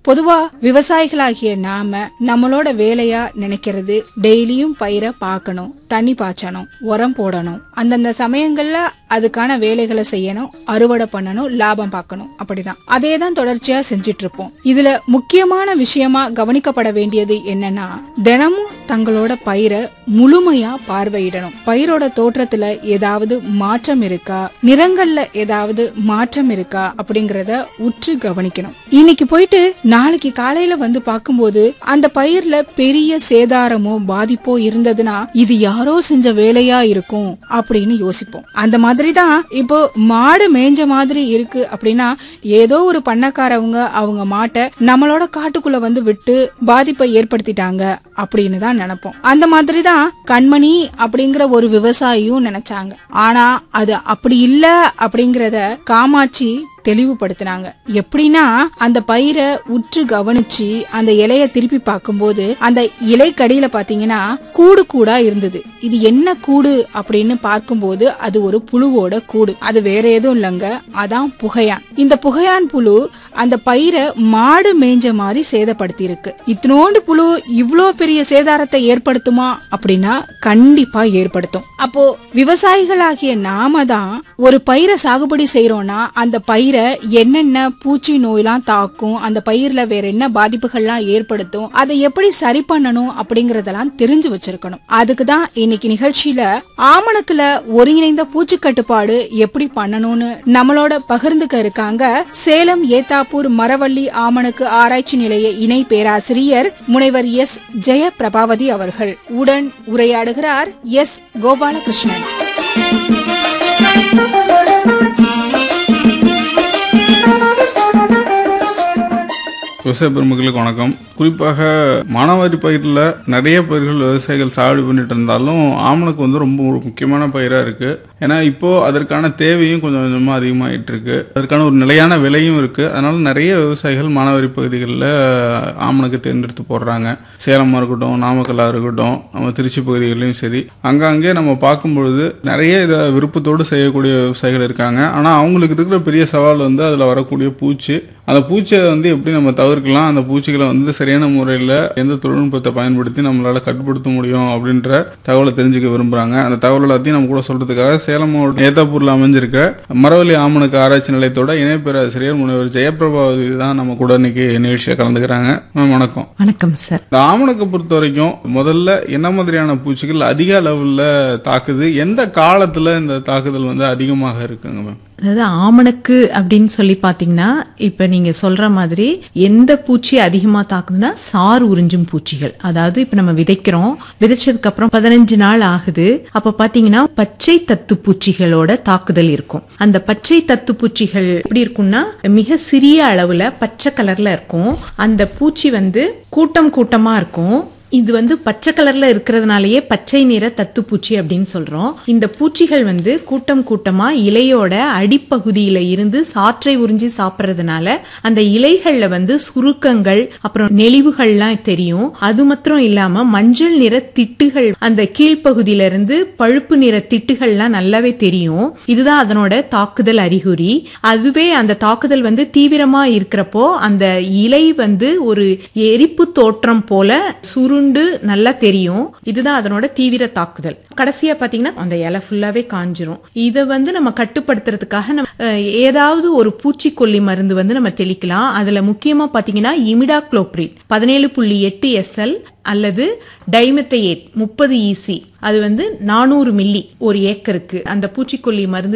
பொதுவா விவசாயிகளாகிய நாம நம்மளோட வேலையா நினைக்கிறது டெய்லியும் பயிரை பார்க்கணும் தண்ணி பாய்ச்சணும் உரம் போடணும் அந்தந்த சமயங்கள்ல அதுக்கான வேலைகளை செய்யணும் அறுவடை பண்ணணும் லாபம் பார்க்கணும் அப்படிதான் அதே தான் தொடர்ச்சியா செஞ்சிட்டு இருப்போம் இதுல முக்கியமான விஷயமா கவனிக்கப்பட வேண்டியது என்னன்னா தினமும் தங்களோட பயிரை முழுமையா பார்வையிடணும் பயிரோட தோற்றத்துல ஏதாவது மாற்றம் இருக்கா நிறங்கள்ல ஏதாவது மாற்றம் இருக்கா அப்படிங்கறத உற்று கவனிக்கணும் இன்னைக்கு போயிட்டு நாளைக்கு காலையில வந்து பார்க்கும்போது அந்த பயிர்ல பெரிய சேதாரமோ பாதிப்போ இருந்ததுன்னா இது யாரோ செஞ்ச வேலையா இருக்கும் அப்படின்னு யோசிப்போம் அந்த மாதிரி தான் இப்போ மாடு மேய்ஞ்ச மாதிரி இருக்கு அப்படின்னா ஏதோ ஒரு பண்ணக்காரவங்க அவங்க மாட்டை நம்மளோட காட்டுக்குள்ள வந்து விட்டு பாதிப்பை ஏற்படுத்திட்டாங்க அப்படின்னு தான் நினைப்போம் அந்த மாதிரி தான் கண்மணி அப்படிங்கிற ஒரு விவசாயியும் நினைச்சாங்க ஆனா அது அப்படி இல்ல அப்படிங்கறத காமாட்சி தெளிவுபடுத்தினாங்க எப்படின்னா அந்த பயிரை உற்று கவனிச்சு அந்த இலைய திருப்பி பார்க்கும்போது அந்த இலைக்கடியில பாத்தீங்கன்னா கூடு கூடா இருந்தது இது என்ன கூடு அப்படின்னு பார்க்கும்போது அது ஒரு புழுவோட கூடு அது வேற எதுவும் இல்லைங்க அதான் புகையான் இந்த புகையான் புழு அந்த பயிரை மாடு மேய்ஞ்ச மாதிரி சேதப்படுத்தி இருக்கு இத்தனோண்டு புழு இவ்ளோ பெரிய சேதாரத்தை ஏற்படுத்துமா அப்படின்னா கண்டிப்பா ஏற்படுத்தும் அப்போ விவசாயிகளாகிய நாம தான் ஒரு பயிரை சாகுபடி செய்யறோம்னா அந்த பயிரை என்னென்ன பூச்சி நோயெல்லாம் தாக்கும் அந்த பயிர்ல வேற என்ன பாதிப்புகள்லாம் ஏற்படுத்தும் அதை எப்படி சரி பண்ணணும் அப்படிங்கறதெல்லாம் தெரிஞ்சு வச்சிருக்கணும் அதுக்கு தான் இன்னைக்கு நிகழ்ச்சியில ஆமணக்குல ஒருங்கிணைந்த பூச்சி கட்டுப்பாடு எப்படி பண்ணணும்னு நம்மளோட பகிர்ந்துக்க இருக்காங்க சேலம் ஏத்தாப்பூர் மரவள்ளி ஆமணக்கு ஆராய்ச்சி நிலைய இணை பேராசிரியர் முனைவர் எஸ் ஜெய பிரபாவதி அவர்கள் உடன் உரையாடுகிறார் எஸ் கோபாலகிருஷ்ணன் விவசாய பெருமக்களுக்கு வணக்கம் குறிப்பாக மானாவாரி பயிரில் நிறைய பயிர்கள் விவசாயிகள் சாகுபடி பண்ணிட்டு இருந்தாலும் ஆமணக்கு வந்து ரொம்ப ஒரு முக்கியமான பயிராக இருக்கு ஏன்னா இப்போ அதற்கான தேவையும் கொஞ்சம் கொஞ்சமாக அதிகமாகிட்டு இருக்கு அதற்கான ஒரு நிலையான விலையும் இருக்கு அதனால நிறைய விவசாயிகள் மானாவாரி பகுதிகளில் ஆமணக்கு தேர்ந்தெடுத்து போடுறாங்க சேலமாக இருக்கட்டும் நாமக்கல்லாக இருக்கட்டும் நம்ம திருச்சி பகுதிகளிலும் சரி அங்கங்கே நம்ம பார்க்கும் பொழுது நிறைய இதை விருப்பத்தோடு செய்யக்கூடிய விவசாயிகள் இருக்காங்க ஆனால் அவங்களுக்கு இருக்கிற பெரிய சவால் வந்து அதில் வரக்கூடிய பூச்சி அந்த பூச்சியை வந்து எப்படி நம்ம தவிர்க்கலாம் அந்த பூச்சிகளை வந்து சரியான முறையில் எந்த தொழில்நுட்பத்தை பயன்படுத்தி நம்மளால கட்டுப்படுத்த முடியும் அப்படின்ற தகவலை தெரிஞ்சுக்க விரும்புறாங்க அந்த தகவல் எல்லாத்தையும் நம்ம கூட சொல்றதுக்காக சேலம் மாவட்டம் ஏத்தாப்பூர்ல அமைஞ்சிருக்க மரவள்ளி ஆமணக்கு ஆராய்ச்சி நிலையத்தோட இணை பேராசிரியர் முனைவர் ஜெயபிரபாவதி தான் நம்ம கூட இன்னைக்கு நிகழ்ச்சியை கலந்துக்கிறாங்க மேம் வணக்கம் வணக்கம் சார் இந்த ஆமணக்கை பொறுத்த வரைக்கும் முதல்ல என்ன மாதிரியான பூச்சிகள் அதிக அளவுல தாக்குது எந்த காலத்துல இந்த தாக்குதல் வந்து அதிகமாக இருக்குங்க மேம் அதாவது ஆமணக்கு அப்படின்னு சொல்லி பாத்தீங்கன்னா இப்ப நீங்க சொல்ற மாதிரி எந்த பூச்சி அதிகமா தாக்குதுன்னா சார் உறிஞ்சும் பூச்சிகள் அதாவது இப்ப நம்ம விதைக்கிறோம் விதைச்சதுக்கு அப்புறம் பதினஞ்சு நாள் ஆகுது அப்ப பாத்தீங்கன்னா பச்சை தத்து பூச்சிகளோட தாக்குதல் இருக்கும் அந்த பச்சை தத்து பூச்சிகள் எப்படி இருக்கும்னா மிக சிறிய அளவுல பச்சை கலர்ல இருக்கும் அந்த பூச்சி வந்து கூட்டம் கூட்டமா இருக்கும் இது வந்து பச்சை கலர்ல இருக்கிறதுனாலயே பச்சை நிற தத்துப்பூச்சி அப்படின்னு சொல்றோம் இந்த பூச்சிகள் வந்து கூட்டம் கூட்டமா இலையோட அடிப்பகுதியில இருந்து சாற்றை உறிஞ்சி சாப்பிட்றதுனால அந்த இலைகள்ல வந்து சுருக்கங்கள் அப்புறம் நெளிவுகள்லாம் தெரியும் அது மாத்திரம் இல்லாம மஞ்சள் நிற திட்டுகள் அந்த கீழ்ப்பகுதியில இருந்து பழுப்பு நிற திட்டுகள்லாம் நல்லாவே தெரியும் இதுதான் அதனோட தாக்குதல் அறிகுறி அதுவே அந்த தாக்குதல் வந்து தீவிரமா இருக்கிறப்போ அந்த இலை வந்து ஒரு எரிப்பு தோற்றம் போல சுரு சுருண்டு நல்லா தெரியும் இதுதான் அதனோட தீவிர தாக்குதல் கடைசியா பாத்தீங்கன்னா அந்த இலை ஃபுல்லாவே காஞ்சிரும் இதை வந்து நம்ம கட்டுப்படுத்துறதுக்காக நம்ம அஹ், ஏதாவது ஒரு பூச்சிக்கொல்லி மருந்து வந்து நம்ம தெளிக்கலாம் அதுல முக்கியமா பாத்தீங்கன்னா இமிடா குளோப்ரிட் பதினேழு புள்ளி எட்டு எஸ்எல் அல்லது டைமெத்தையேட் முப்பது இசி அது வந்து நானூறு மில்லி ஒரு ஏக்கருக்கு அந்த பூச்சிக்கொல்லி மருந்து